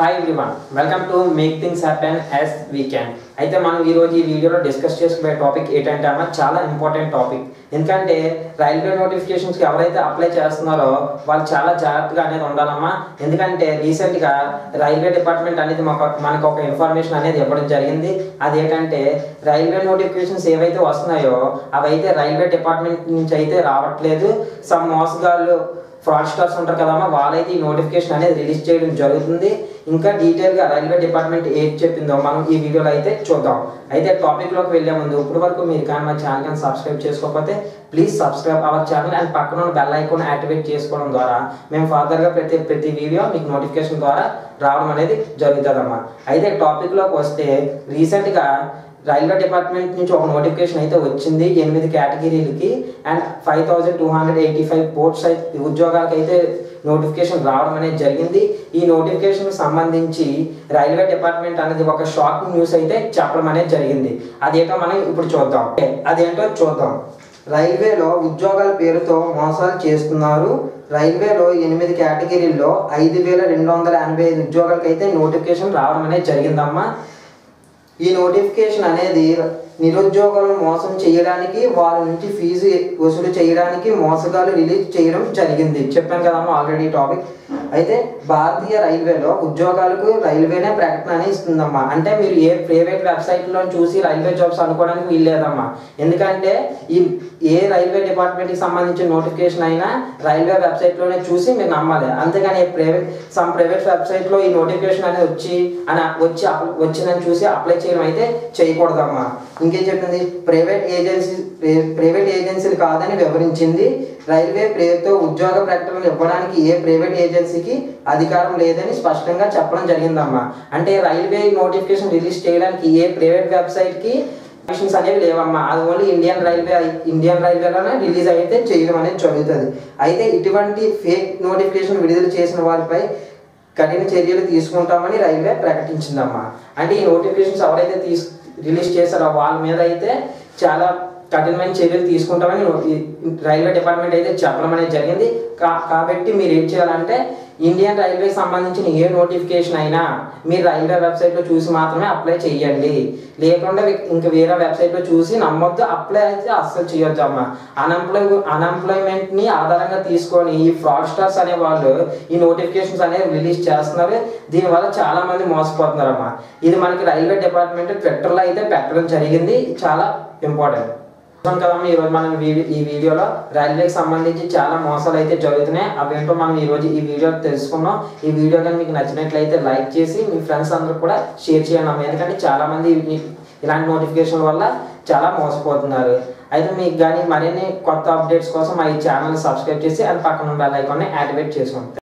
hi everyone welcome to make things happen as we can అయితే మనం ఈరోజు ఈ వీడియోలో డిస్కస్ చేసుకునే టాపిక్ ఏంటంటే అన్న చాలా ఇంపార్టెంట్ టాపిక్ ఎందుకంటే రైల్వే నోటిఫికేషన్స్కి ఎవరైతే అప్లై చేస్తున్నారో వాళ్ళు చాలా జాగ్రత్తగా అనేది ఉండాలమ్మా ఎందుకంటే రీసెంట్గా రైల్వే డిపార్ట్మెంట్ అనేది మాకు మనకు ఒక ఇన్ఫర్మేషన్ అనేది ఇవ్వడం జరిగింది అదేంటంటే రైల్వే నోటిఫికేషన్స్ ఏవైతే వస్తున్నాయో అవైతే రైల్వే డిపార్ట్మెంట్ నుంచి అయితే రావట్లేదు సమ్ మోసగాళ్ళు ఫ్రాడ్స్టర్స్ ఉంటారు కదమ్మా వాళ్ళైతే ఈ నోటిఫికేషన్ అనేది రిలీజ్ చేయడం జరుగుతుంది ఇంకా డీటెయిల్గా రైల్వే డిపార్ట్మెంట్ ఏం చెప్పిందో మనం ఈ వీడియోలో అయితే చూద్దాం అయితే టాపిక్లోకి వెళ్ళే ముందు ఇప్పటి వరకు మీరు కానీ మా ఛానల్ కానీ సబ్స్క్రైబ్ చేసుకోకపోతే please subscribe our channel and పక్కన ఉన్న బెల్ ఐకాన్ యాక్టివేట్ చేసుకోవడం ద్వారా మేము ఫర్దర్గా ప్రతి ప్రతి వీడియో మీకు నోటిఫికేషన్ ద్వారా రావడం అనేది జరుగుతుందమ్మా అయితే టాపిక్లోకి వస్తే రీసెంట్గా రైల్వే డిపార్ట్మెంట్ నుంచి ఒక నోటిఫికేషన్ అయితే వచ్చింది ఎనిమిది కేటగిరీలకి and five thousand two hundred eighty five posts అయితే ఉద్యోగాలకు అయితే నోటిఫికేషన్ రావడం అనేది జరిగింది ఈ నోటిఫికేషన్ సంబంధించి రైల్వే డిపార్ట్మెంట్ అనేది ఒక షార్ట్ న్యూస్ అయితే చెప్పడం అనేది జరిగింది అదేంటో మనం ఇప్పుడు చూద్దాం ఓకే, అదేంటో చూద్దాం రైల్వేలో ఉద్యోగాల పేరుతో మోసాలు చేస్తున్నారు రైల్వేలో ఎనిమిది కేటగిరీల్లో ఐదు వేల రెండు వందల ఎనభై ఐదు ఉద్యోగాలకైతే నోటిఫికేషన్ రావడం అనేది జరిగిందమ్మా ఈ నోటిఫికేషన్ అనేది నిరుద్యోగులను మోసం చేయడానికి వారి నుంచి ఫీజు వసూలు చేయడానికి మోసగాలు రిలీజ్ చేయడం జరిగింది చెప్పాను కదమ్మా ఆల్రెడీ టాపిక్ అయితే భారతీయ రైల్వేలో ఉద్యోగాలకు రైల్వేనే ప్రకటన అని ఇస్తుందమ్మా అంటే మీరు ఏ ప్రైవేట్ వెబ్సైట్లో చూసి రైల్వే జాబ్స్ అనుకోవడానికి వీల్లేదమ్మా ఎందుకంటే ఈ ఏ రైల్వే డిపార్ట్మెంట్కి సంబంధించిన నోటిఫికేషన్ అయినా రైల్వే వెబ్సైట్లోనే చూసి మీరు నమ్మాలి అంతేగాని ప్రైవేట్ సమ్ ప్రైవేట్ వెబ్సైట్లో ఈ నోటిఫికేషన్ అనేది వచ్చి అని వచ్చి అప్- వచ్చిందని చూసి అప్లై చేయడం అయితే చేయకూడదమ్మా ఇంకేం చెప్పింది ప్రైవేట్ ఏజెన్సీ ప్రైవేట్ ఏజెన్సీలు కాదని వివరించింది రైల్వే పేరుతో ఉద్యోగ ప్రకటనలు ఇవ్వడానికి ఏ ప్రైవేట్ ఏజెన్సీకి అధికారం లేదని స్పష్టంగా చెప్పడం జరిగిందమ్మా అంటే రైల్వే నోటిఫికేషన్ రిలీజ్ చేయడానికి ఏ ప్రైవేట్ వెబ్సైట్కి నోటిఫికేషన్స్ అనేవి లేవమ్మా అది ఓన్లీ ఇండియన్ రైల్వే ఇండియన్ రైల్వేలోనే రిలీజ్ అయితే చేయడం అనేది జరుగుతుంది అయితే ఇటువంటి ఫేక్ నోటిఫికేషన్ విడుదల చేసిన వారిపై కఠిన చర్యలు తీసుకుంటామని రైల్వే ప్రకటించిందమ్మా అంటే ఈ నోటిఫికేషన్స్ ఎవరైతే తీసు రిలీజ్ చేశారో వాళ్ళ మీద అయితే చాలా కఠినమైన చర్యలు తీసుకుంటామని నో- ఈ రైల్వే డిపార్ట్మెంట్ అయితే చెప్పడం అనేది జరిగింది కా కాబట్టి మీరు ఏం చేయాలంటే ఇండియన్ రైల్వేకి సంబంధించిన ఏ నోటిఫికేషన్ అయినా మీరు రైల్వే వెబ్సైట్లో చూసి మాత్రమే అప్లై చేయండి లేకుండా ఇంకా వేరే వెబ్సైట్లో చూసి నమ్మొద్దు అప్లై అయితే అస్సలు చేయొద్దు అమ్మా అన్ఎంప్లాయ్ అన్ఎంప్లాయ్మెంట్ని ఆధారంగా తీసుకొని ఈ ఫ్రాడ్స్టర్స్ అనే వాళ్ళు ఈ నోటిఫికేషన్స్ అనేవి రిలీజ్ చేస్తున్నారు దీనివల్ల చాలా మంది మోసపోతున్నారమ్మా ఇది మనకి రైల్వే డిపార్ట్మెంట్ ట్విట్టర్లో అయితే పెట్టడం జరిగింది ఇది చాలా ఇంపార్టెంట్ చూసాం కదమ్మా ఈరోజు మనం వీ- ఈ వీడియోలో రైల్వేకి సంబంధించి చాలా మోసాలు అయితే జరుగుతున్నాయి అవేంటో మనం ఈరోజు ఈ వీడియో తెలుసుకున్నాం ఈ వీడియో కానీ మీకు నచ్చినట్లయితే లైక్ చేసి మీ ఫ్రెండ్స్ అందరూ కూడా షేర్ చేయండి అమ్మా ఎందుకంటే చాలా మంది ఈ- ఇలాంటి నోటిఫికేషన్ వల్ల చాలా మోసపోతున్నారు అయితే మీకు కానీ మరిన్ని కొత్త అప్డేట్స్ కోసం మా ఈ ఛానల్ సబ్స్క్రైబ్ చేసి అండ్ పక్కన బెల్ ఐకాన్ని యాక్టివేట్ చేసుకోండి